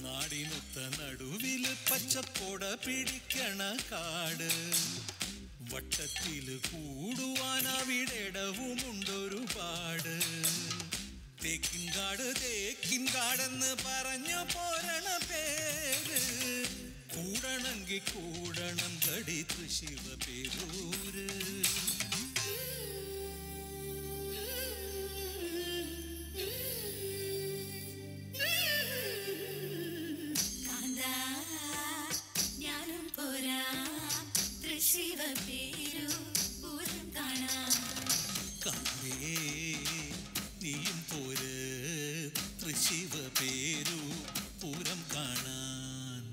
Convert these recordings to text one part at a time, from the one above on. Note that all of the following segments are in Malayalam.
നാടിനൊത്ത നടുവില് പച്ചപ്പോട പിടിക്കണ കാട് വട്ടത്തില് കൂടുവാൻ അവിടെടവുമുണ്ടൊരുപാട് തേക്കിൻകാട് തേക്കിൻകാടെന്ന് പറഞ്ഞു പോരണ പേര് കൂടണമെങ്കി കൂടണം കടിത്തു ശിവപേരൂര് കാന്താ ഞാനും പോരാ തൃശിവ പേരു പൂരം കാണാം കാവേ നീയും പോര് തൃശിവ പേരു പൂരം കാണാൻ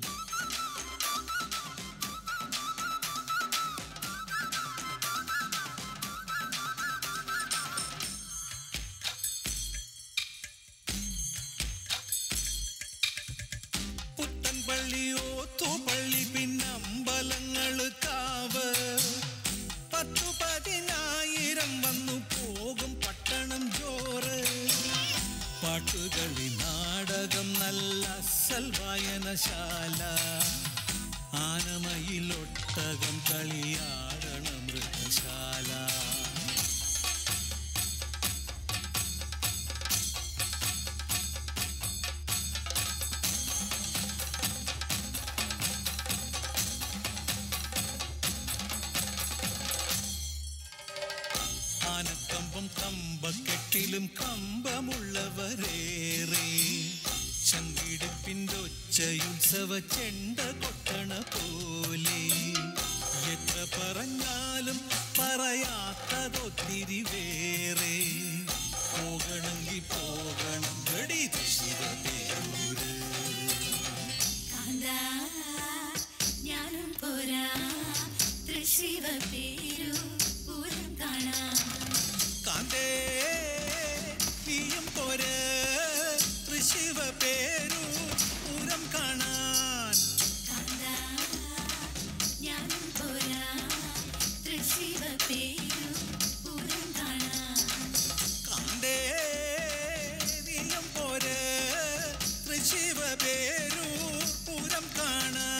പുത്തൻപള്ളി ഓത്തുപള്ളി പിന്നമ്പലങ്ങള് കാവ് പത്തു പതിനായിരം വന്നു പോകും പട്ടണം ജോറ് പാട്ടുകളി നാടകം നല്ല അസൽ വായനശാല ആനമയിലൊട്ടകം കളിയാടണ മൃഗശാല ആനക്കമ്പം കമ്പക്കെട്ടിലും കമ്പമുള്ളവരേറെ ചങ്കിടിപ്പിൻ്റൊച്ചയുത്സവ ചെണ്ട കൊട്ടണ പോലെ എത്ര പറഞ്ഞാലും പറയാത്തതൊത്തിരി വേറെ പോകണമെങ്കിൽ പോകണം ഗടി ശിവപേരൂര് കാന്താ ഞാനും പോരാ തൃശിവ പേരു പൂരം കാണാം കാന്തേ നീയും പോര് തൃശിവ പേരു പൂരം കാണാൻ കാന്താ ഞാനും പോരാ തൃശിവ പേരു പൂരം കാണാം കാന്തേ നീയും പോര് തൃശിവ പേരു പൂരം കാണാൻ